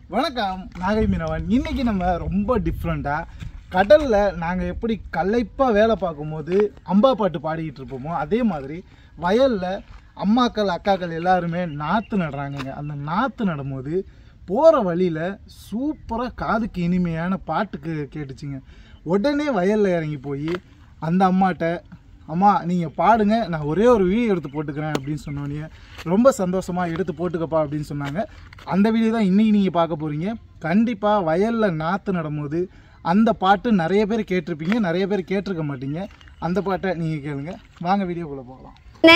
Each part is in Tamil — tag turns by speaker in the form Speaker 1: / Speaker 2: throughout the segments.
Speaker 1: வணக்கம் நாகை மீனவன் இன்னைக்கு நம்ம ரொம்ப டிஃப்ரெண்ட்டாக கடலில் நாங்கள் எப்படி களைப்பாக வேலை பார்க்கும்போது அம்பா பாட்டு பாடிக்கிட்டு இருப்போமோ அதே மாதிரி வயலில் அம்மாக்கள் அக்காக்கள் எல்லாருமே நாற்று நடுறாங்கங்க அந்த நாற்று நடும்போது போகிற வழியில் சூப்பராக காதுக்கு இனிமையான பாட்டுக்கு கேட்டுச்சுங்க உடனே வயலில் இறங்கி போய் அந்த அம்மாட்ட அம்மா நீங்கள் பாடுங்க நான் ஒரே ஒரு வீடியோ எடுத்து போட்டுக்கிறேன் அப்படின்னு சொன்னோன்னே ரொம்ப சந்தோஷமாக எடுத்து போட்டுக்கப்பா அப்படின்னு சொன்னாங்க அந்த வீடியோ தான் இன்றைக்கி நீங்கள் பார்க்க போகிறீங்க கண்டிப்பாக வயலில் நாற்று நடும்போது அந்த பாட்டு நிறைய பேர் கேட்டிருப்பீங்க நிறைய பேர் கேட்டிருக்க மாட்டீங்க அந்த பாட்டை நீங்கள் கேளுங்க வாங்க வீடியோக்குள்ளே போகலாம்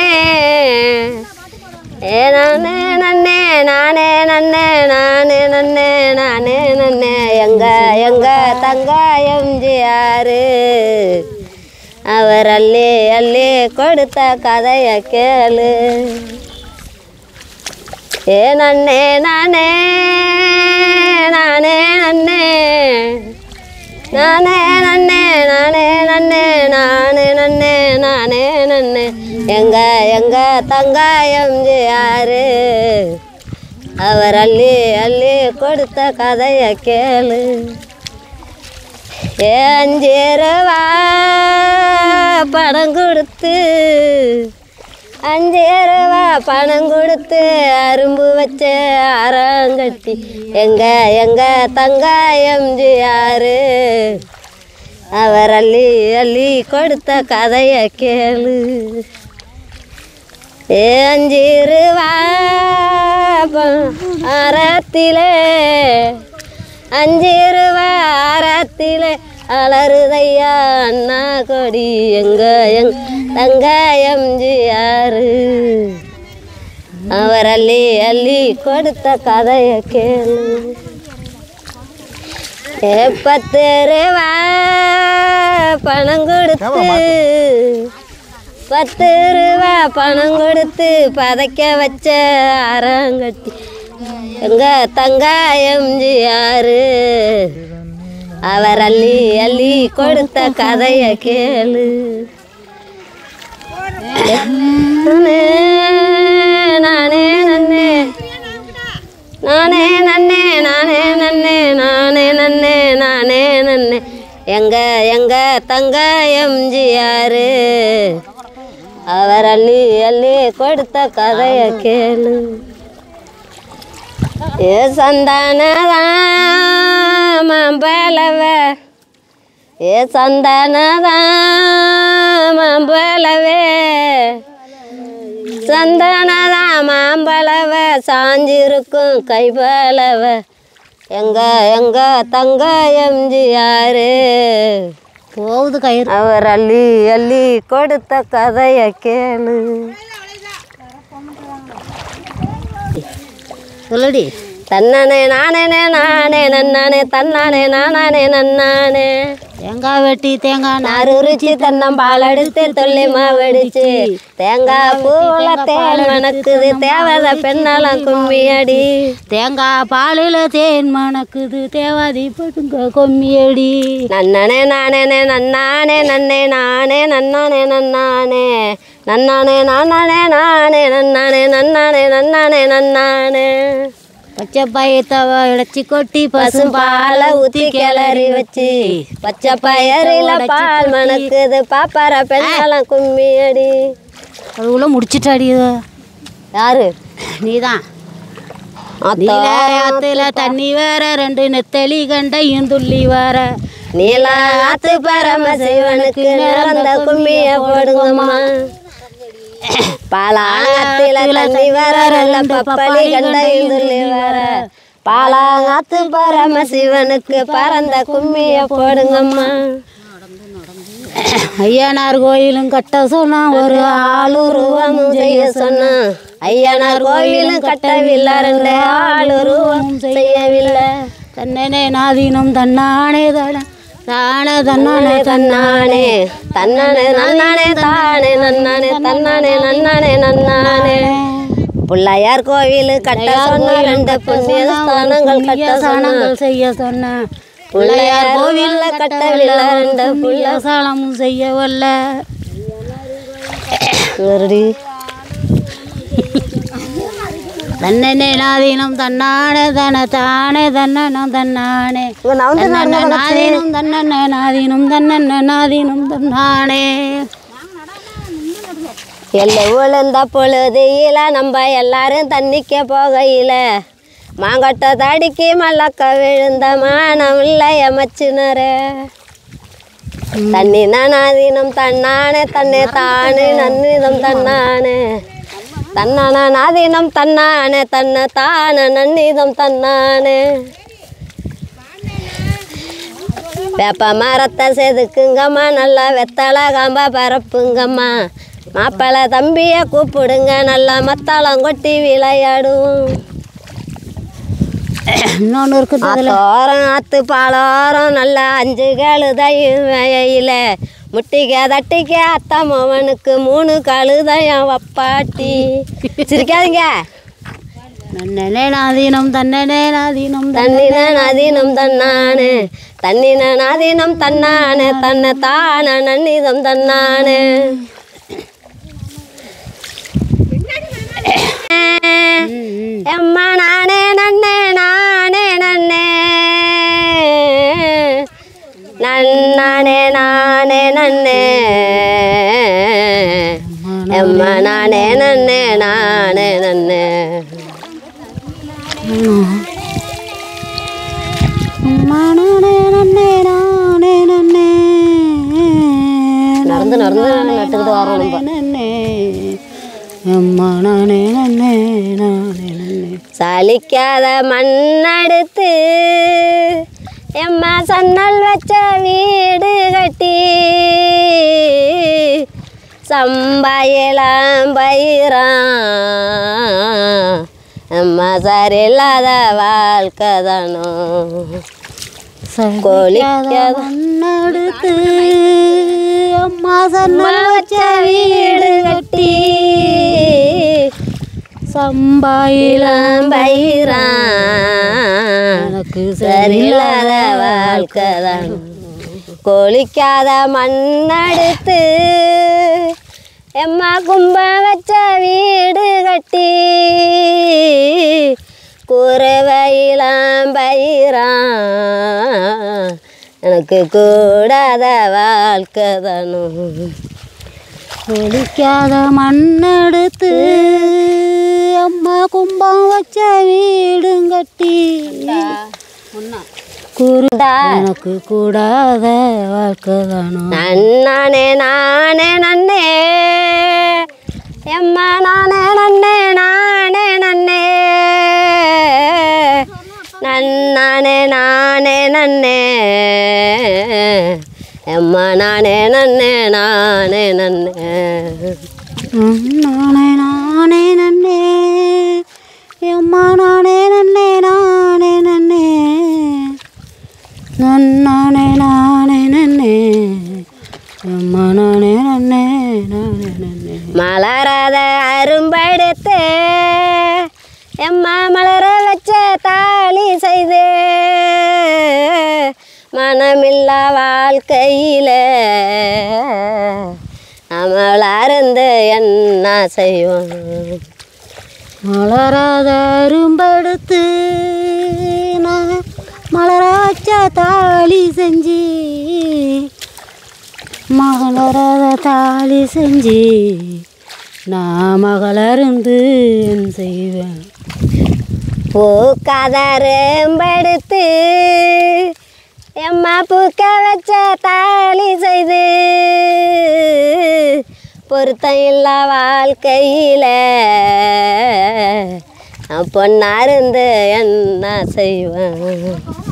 Speaker 2: ஏ நானே நன்னே நானே நன்னே நானே நன்னே நானே நன்னே எங்க எங்க தங்க எம்ஜிஆரு அவர் அள்ளி அள்ளி கொடுத்த கதைய கேளு ஏ நன்னே நானே நானே நன்னே நானே நன்னே நானே நன்னே நானே நன்னே நானே நன்னே எங்க எங்க தங்க எம்ஜிஆரு அவர் அள்ளி அள்ளி கொடுத்த கதைய கேளு ஏ அஞ்சு ரூபா பணம் கொடுத்து அஞ்சு ரூபா பணம் கொடுத்து அரும்பு வச்ச அரங்கட்டி எங்க எங்க தங்க எம்ஜிஆரு அவர் அள்ளி அள்ளி கொடுத்த கதைய கேளு ஏ அஞ்சு ரூபா அறத்திலே அஞ்சு ரூபா அறத்திலே அலறுதையா அண்ணா கொடி எங்க எங் தங்க எம்ஜிஆரு அவர் அள்ளி அள்ளி கொடுத்த கதைய கேளு ஏ பத்து ரூபா பணம் கொடுத்து பத்து ரூபா பணம் கொடுத்து பதைக்க வச்ச அரங்கட்டி எங்க தங்க எம்ஜிஆரு அவர் அள்ளி அள்ளி கொடுத்த கதைய கேளு நானே நானே நன்னே நானே நன்னே நானே நன்னே நானே நன்னே நானே நன்னே எங்க எங்க தங்க எம்ஜிஆரு அவர் அள்ளி அள்ளி கொடுத்த கதைய கேளு ஏ சந்தானதான் மாம்பழவ ஏ சந்தானதான் மாம்பழவே சந்தானதான் மாம்பழவ சாஞ்சிருக்கும் கைபழவ எங்க எங்க தங்க எம்ஜிஆரு
Speaker 3: போகுது கயிறு
Speaker 2: அவர் அள்ளி அள்ளி கொடுத்த கதைய கேளு
Speaker 3: சொல்லுடி
Speaker 2: தன்னானே நானே நானே நன்னானே தன்னானே நானானே நன்னானே
Speaker 3: தேங்காய் வெட்டி தேங்காய் நார்
Speaker 2: நார் உரிச்சு தென்னம்பால் எடுத்து தொல்லி மாவடிச்சு தேங்காய் பூவுல தேன் மணக்குது தேவத பெண்ணாலாம் கும்மி அடி
Speaker 3: தேங்காய் பாலில் தேன் மணக்குது தேவாதி பட்டுங்க கொம்மியடி
Speaker 2: நன்னனே நானே நன்னானே நன்னே நானே நன்னானே நன்னானே நன்னானே நானானே நானே நன்னானே நன்னானே நன்னானே நன்னானே
Speaker 3: பச்சை பயத்தவ இடைச்சி கொட்டி
Speaker 2: பசும் பாலை ஊத்தி கிளறி வச்சு பச்சை பயிரில பால் மணக்குது பாப்பார பெண்ணாலாம் கும்மி அடி
Speaker 3: அதுக்குள்ள முடிச்சிட்டாடி
Speaker 2: யாரு
Speaker 3: நீதான்
Speaker 2: ஆத்தா.
Speaker 3: நீலாத்துல தண்ணி வேற ரெண்டு நெத்தலி கண்டையும் துள்ளி வர
Speaker 2: நீல ஆத்து பரமசிவனுக்கு நிறந்த கும்மிய போடுங்கம்மா பாலாங்கத்துல தண்ணி வர நல்ல பப்பளி கண்டையும் துள்ளி வர பாலாங்காத்து பரமசிவனுக்கு பறந்த கும்மிய போடுங்கம்மா
Speaker 3: ஐயனார் கோயிலும் கட்ட சொன்னா ஒரு
Speaker 2: ஆளுருவமும் செய்ய சொன்னான் ஐயனார் கோவிலும் கட்டவில்லை ரெண்டு ஆளுருவமும் செய்யவில்லை
Speaker 3: தன்னனே நாதீனம் தன்னானே தன தானே தன்னானே
Speaker 2: தன்னானே தன்னானே நன்னானே தானே நன்னானே தன்னானே நன்னானே நன்னானே பிள்ளையார் கோவில் கட்ட சொன்ன ரெண்டு புண்ணிய ஸ்தானங்கள் கட்ட சொன்னான்
Speaker 3: சாணங்கள் செய்ய சொன்னேன்
Speaker 2: பிள்ளையார் கோவில்ல கட்டவில்லை ரெண்டு
Speaker 3: புள்ள சாலமும் செய்ய வல்ல
Speaker 2: புள்ளி
Speaker 3: தன்னே நாதீனம் தன்னானே தன தானே தன்னனம் தன்னானே
Speaker 2: இங்க நவுந்து
Speaker 3: தன்னே நாதீனம் தன்னே நாதீனம் தன்னே நாதீனம் தன்னானே
Speaker 2: எல்லை விழுந்த பொழுதியில நம்ம எல்லாரும் தண்ணிக்க போகையில மாங்கொட்டை தடிக்கு மல்லக்க விழுந்த மானம் இல்லைய மச்சினரே தண்ணி நானாதீனம் தன்னானே தன்னே தானே நன்னிதம் தன்னானே தன்னான நாதீனம் தன்னானே தன்னை தான நன்னிதம் தன்னானே வேப்ப மரத்தை செதுக்குங்கம்மா நல்லா வெத்தலை காம்பா பரப்புங்கம்மா மாப்பிள்ளை தம்பியை கூப்பிடுங்க நல்லா மத்தாளம் கொட்டி விளையாடுவோம்
Speaker 3: இன்னொன்று இருக்குது
Speaker 2: ஆத்தோரம் ஆத்து பாலோரம் நல்லா அஞ்சு கழுதையும் வயையில் முட்டிக்க தட்டிக்க அத்தா மவனுக்கு மூணு கழுதையும் வப்பாட்டி சிரிக்காதீங்க
Speaker 3: நன்னே நாதீனம் தன்னே நாதீனம்
Speaker 2: தண்ணின நதீனம் தன்னானே தண்ணின நதீனம் தன்னானே தன்னை தான நன்னிதம் தன்னானே எம்மா நானே நன்னே நானே நன்னே நன்னானே நானே நன்னே எம்மா நானே நன்னே நானே நன்னே
Speaker 3: நானே நன்னே நானே நன்னே
Speaker 2: நடந்து நடந்து நட்டுக்கிட்டு வரோம் நம்ம
Speaker 3: நன்னே அம்மா நானே நன்னே நானே நன்னே
Speaker 2: சலிக்காத மண்ணெடுத்து எம்மா சன்னல் வச்ச வீடு கட்டி சம்பாயலாம் பயிரான் அம்மா சரியில்லாத வாழ்க்கை தானோ
Speaker 3: கோழிக்காத மண்ணெடுத்து அம்மா சன்னல் வச்ச வீடு கட்டி சம்பாயிலாம்
Speaker 2: பயிரான்
Speaker 3: எனக்கு
Speaker 2: சரியில்லாத வாழ்க்கை தான் கொளிக்காத மண்ணெடுத்து எம்மா கும்ப வச்ச வீடு கட்டி குறவையிலாம் பயிரான் எனக்கு கூடாத வாழ்க்கை தானும்
Speaker 3: ஒழிக்காத மண்ணெடுத்து அம்மா கும்பம் வச்ச வீடும் கட்டி குருடா எனக்கு கூடாத வாழ்க்கை தானோ
Speaker 2: நன்னானே நானே நன்னே எம்மா நானே நன்னே நானே நன்னே நன்னானே நானே நன்னே எம்மா நானே நன்னே நானே நன்னே
Speaker 3: நானே நானே நன்னே அம்மா நானே நன்னே நானே நன்னே நன்னானே நானே நன்னே அம்மா நானே நன்னே நானே நன்னே
Speaker 2: மலராத அரும்பெடுத்து எம்மா மலர வச்ச தாலி செய்து மனமில்லா வாழ்க்கையில நம்மளாருந்து என்ன செய்வோம்
Speaker 3: மலராத அரும்பெடுத்து நான் மலராச்ச தாலி செஞ்சு மகளராத தாலி செஞ்சு நான் மகளருந்து என் செய்வேன்
Speaker 2: பூக்காதரும்பெடுத்து எம்மா பூக்க வச்ச தாலி செய்து பொருத்தம் இல்லா வாழ்க்கையில் நான் பொண்ணா இருந்து என்ன செய்வேன்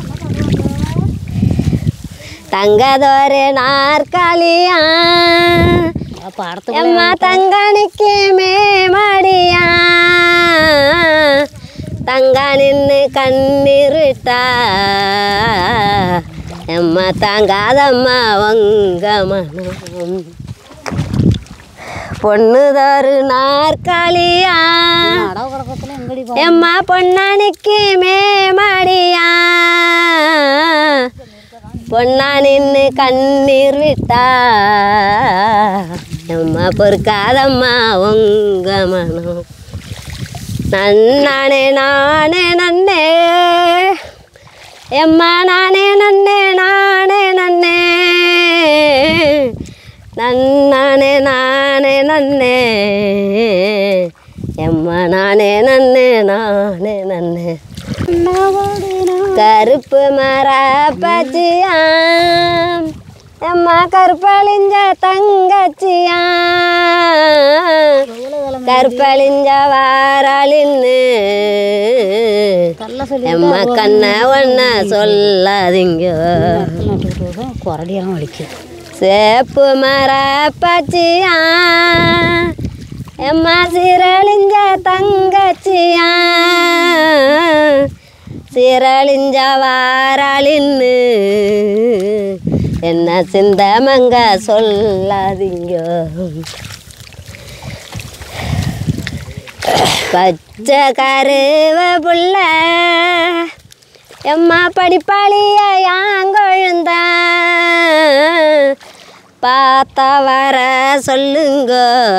Speaker 2: தங்கதொரு நாற்காலியா
Speaker 3: படத்துக்கு
Speaker 2: எம்மா தங்கணிக்கு மேமடியா தங்க நின்று கண்ணீர் விட்டா எம்மா தாங்காதம்மா உங்க மனம் பொண்ணுதொரு நாற்காலியா
Speaker 3: படத்தில் எங்கடி
Speaker 2: எம்மா பொன்னானிக்கு மேமடியா பொன்னா நின்று கண்ணீர் விட்டா எம்மா பொறுக்காதம்மா உங்க மனம் நன்னானே நானே நன்னே எம்மா நானே நன்னே நானே நன்னே நன்னானே நானே நன்னே எம்மா நானே நன்னே நானே நன்னே கருப்பு மர பச்சியாம் எம்மா கருப்பழிஞ்ச தங்கச்சியா கருப்பழிஞ்ச வாராளின்னு
Speaker 3: கல்ல சொல்லி
Speaker 2: எம்மா கண்ண ஒன்ன சொல்லாதீங்க
Speaker 3: குரடியெல்லாம் வலிக்குது
Speaker 2: சேப்பு மர பச்சியா எம்மா சீரழிஞ்ச தங்கச்சியா சீரழிஞ்ச வாராளின்னு என்ன சிந்தமங்க சொல்லாதீங்க பச்சை கருவ புள்ள எம்மா படிப்பாளிய யாங்கொழுந்த பார்த்தா வர சொல்லுங்க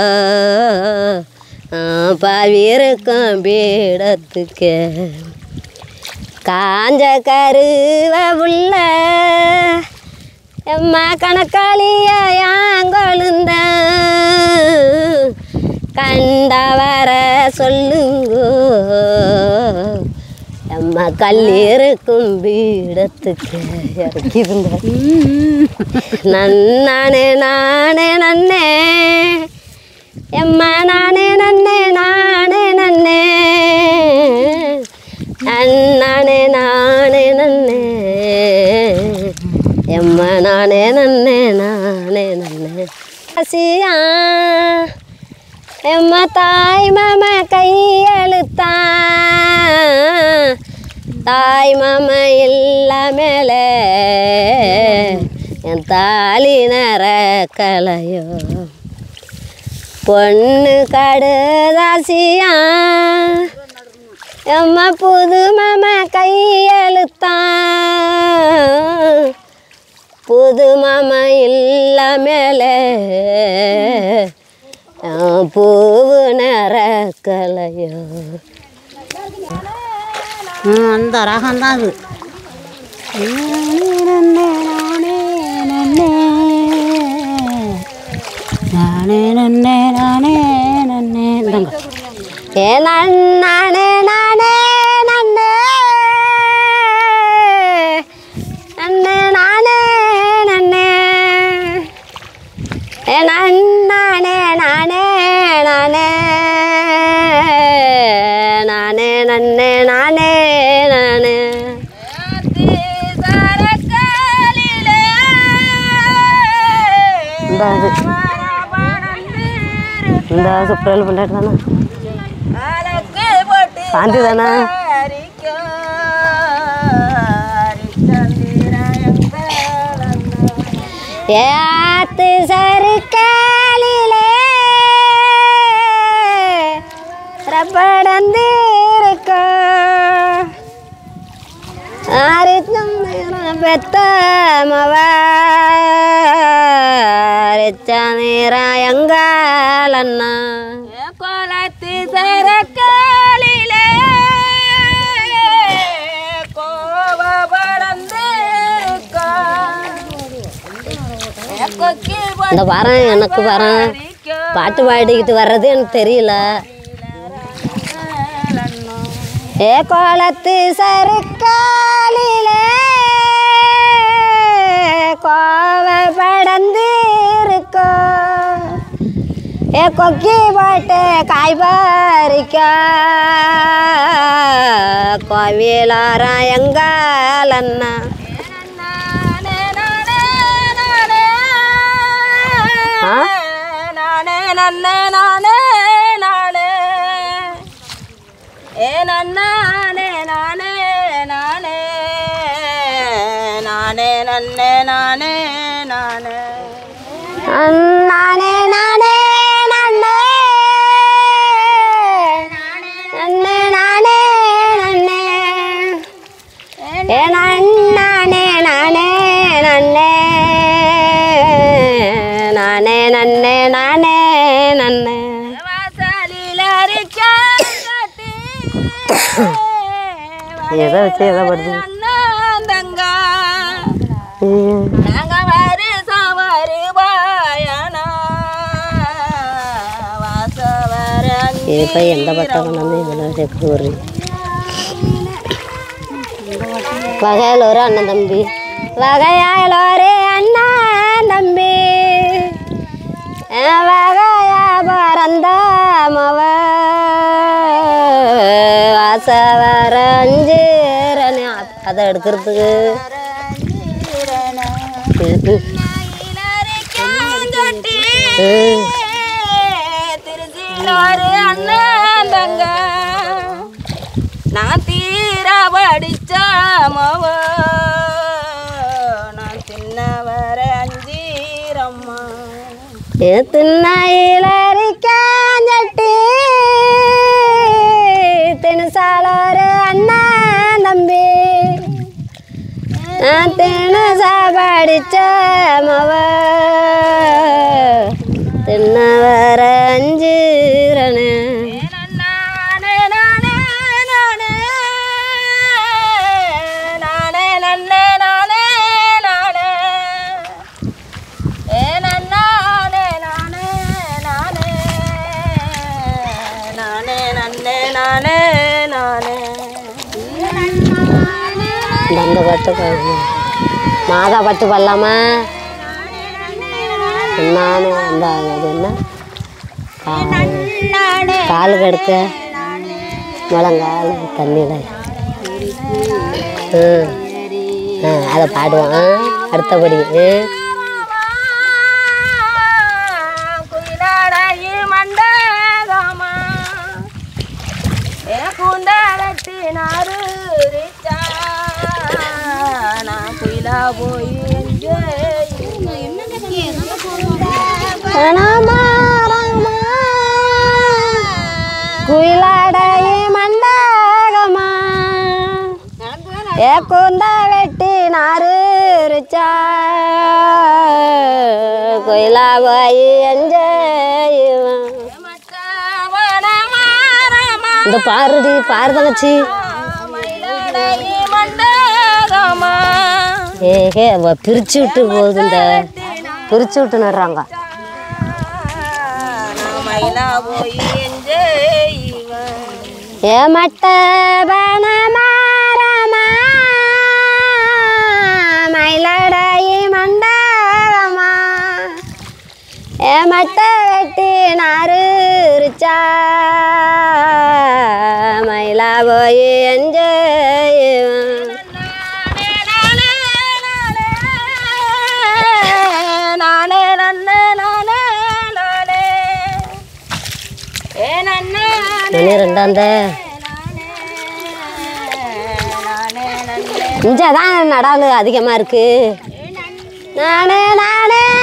Speaker 2: பாவிருக்கும் பீடத்துக்கு காஞ்ச கருவ புள்ள எம்மா கணக்காளிய யாங்கொழுந்த கண்டவர சொல்லுங்கோ அம்மா கல்லீருக்கும் பீடத்துக்கு இறக்கிருந்த நன்னானே நானே நன்னே எம்மா நானே நன்னே நானே நன்னே அண்ணானே நானே நன்னே எம்மா நானே நன்னே நானே நன்னே ஆசியா எம்ம தாய் மாம கையெழுத்தா தாய் மாம இல்ல மேலே என் தாலி நர கலையோ பொண்ணு கடுதாசியா எம்ம புது மாம கையெழுத்தா புது மாம இல்ல மேலே பூவு நரக்கலையோ
Speaker 3: அந்த ரகம் தான் அது நானே நன்னே நானே நன்னே இந்தாங்க
Speaker 2: ஏ நன்னானே நானே நன்னே நன்னே நானே நன்னே ஏ நன்னானே நானே நானே நானே நன்னே நானே நானே இந்த அது இந்த சுப்ரல் பண்ணிட்டு தானே சாந்தி தானே ஏத்து சருக்காலிலே ரப்படந்திருக்கோ ஆரிச்சம் பெத்த மவ நீராயங்காலண்ணா
Speaker 4: கோலத்து சரக்காலிலே கோவப்படந்து
Speaker 2: இந்த வரேன் எனக்கு வரேன் பாட்டு பாடிக்கிட்டு வர்றது எனக்கு தெரியல ஏ கோலத்து சருக்காலிலே கோவை படந்து இருக்கோ ஏ கொக்கி போட்டு காய் பறிக்க கோவிலாரா எங்காலண்ணா ஆ?
Speaker 4: நானே நன்னே நானே நானே ஏ நன்னானே நானே நானே நானே நன்னே நானே நானே
Speaker 2: நானே நானே நன்னே நன்னே நானே நன்னே ஏ நன்னானே நானே நன்னே நானே நன்னே நானே நன்னே
Speaker 4: வாசலில் அரிக்காட்டி
Speaker 2: எதை வச்சு எதை படுது
Speaker 4: அண்ணன் தங்கா
Speaker 2: ம்.
Speaker 4: நாங்க வருஷம் வருவாயனா வாச வர
Speaker 2: இது போய் எந்த பட்டம் கொண்டு வந்து இவ்வளோ சேர்க்குது ஒரு வகையில் ஒரு அண்ணன் தம்பி வகையால் ஒரு அண்ணன் தம்பி என் வகையா பிறந்த மவ வாச வர அஞ்சு அதை எடுக்கிறதுக்கு ம்.
Speaker 4: திருச்சியிலாரு அண்ணன் தங்க நான் தீர படிச்ச மவ நான் சின்ன வர அஞ்சீரம்மா
Speaker 2: திண்ணாயிலரிக்காஞ்சட்டி தினசாலரு அண்ணா தம்பி நான் தினசா படிச்ச மவ தின்ன வர அஞ்சுறனே
Speaker 4: நானே நானே நானே நானே நன்னே நானே நானே ஏ நன்னானே நானே நானே நானே நன்னே நானே நானே
Speaker 2: அந்த பட்டு பாடு மாதா பட்டு பாடலாமா நானும் அந்த அது என்ன கா- கால் கடுக்க முழங்கால் தண்ணியில் ம் ஆ அதை பாடுவோம் ஆ, அடுத்தபடி ம்
Speaker 4: குயிலாடாயி மண்டகமா ஏ குண்டாலத்தி நாரு ரிச்சா நான் குயிலா போய்
Speaker 2: ராமா, ராமா, குயிலாடை மண்டகமா ஏ கூந்த வெட்டி நாரு ரிச்சா கோயிலா போய் என்ஜாய் இந்த பாருடி பாரு தங்கச்சி
Speaker 4: மயிலாடாயி மண்டகமா
Speaker 2: ஏகே அவ பிரிச்சு விட்டு போகுது இந்த பிரிச்சு விட்டு நடுறாங்க
Speaker 4: நான் மயிலா போய் என்ஜெய்வன்
Speaker 2: ஏ மட்ட பணமாரமா மயிலடாயி மண்டகமா ஏ மட்ட வெட்டி நாரு ரிச்சா மயிலா போய் என்ஜாய்
Speaker 4: நானே நன்னே நானே நானே ஏ நன்னே
Speaker 2: மணி ரெண்டாந்த இங்கே தான் நடாலு அதிகமாக இருக்கு நானே நானே